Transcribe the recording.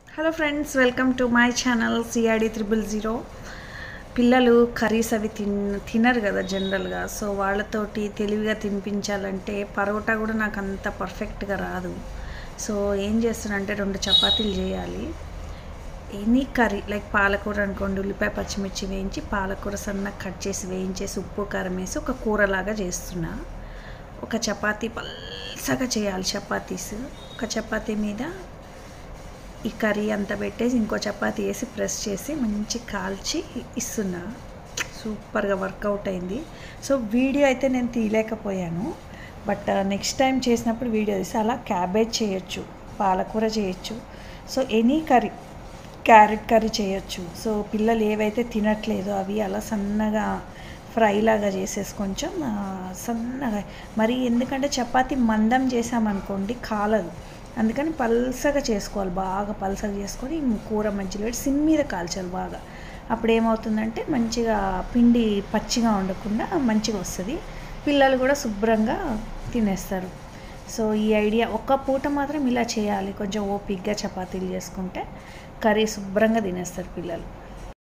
hello friends welcome to my channel CRD triple zero పిల్లలు curries అవి తిన్ తినరు కదా జనరల్గా సో వాళ్ళతోటి తెలివిగా తినిపించాలంటే పరోటా కూడా నాకు అంత పర్ఫెక్ట్గా రాదు సో ఏం చేస్తానంటే రెండు చపాతీలు చేయాలి ఎనీ కర్రీ లైక్ పాలకూర అనుకోండి ఉల్లిపాయ పచ్చిమిర్చి వేయించి పాలకూర సన్నగా కట్ చేసి వేయించేసి ఉప్పు కారం వేసి ఒక కూరలాగా చేస్తున్నా ఒక చపాతీ పల్సగా చేయాలి చపాతీస్ ఒక చపాతీ మీద ఈ కర్రీ అంతా పెట్టేసి ఇంకో చపాతీ వేసి ప్రెస్ చేసి మంచి కాల్చి ఇస్తున్నా సూపర్గా వర్కౌట్ అయింది సో వీడియో అయితే నేను తీయలేకపోయాను బట్ నెక్స్ట్ టైం చేసినప్పుడు వీడియో తీసి అలా క్యాబేజ్ చేయొచ్చు పాలకూర చేయొచ్చు so any curry carrot curry చేయొచ్చు సో పిల్లలు ఏవైతే తినట్లేదో అవి అలా సన్నగా ఫ్రై లాగా చేసేసి కొంచెం ఆ, సన్నగా మరి ఎందుకంటే చపాతీ మందం చేసామనుకోండి కాలదు అందుకని పల్సగా చేసుకోవాలి బాగా పల్సగా చేసుకొని కూర మంచిగా పెట్టి సిమ్ మీద కాల్చాలి బాగా అప్పుడు ఏమవుతుందంటే మంచిగా పిండి పచ్చిగా ఉండకుండా మంచిగా వస్తుంది పిల్లలు కూడా శుభ్రంగా తినేస్తారు సో ఈ ఐడియా ఒక్క పూట మాత్రం ఇలా చేయాలి కొంచెం ఓపిక్గా చపాతీలు చేసుకుంటే కర్రీ శుభ్రంగా తినేస్తారు పిల్లలు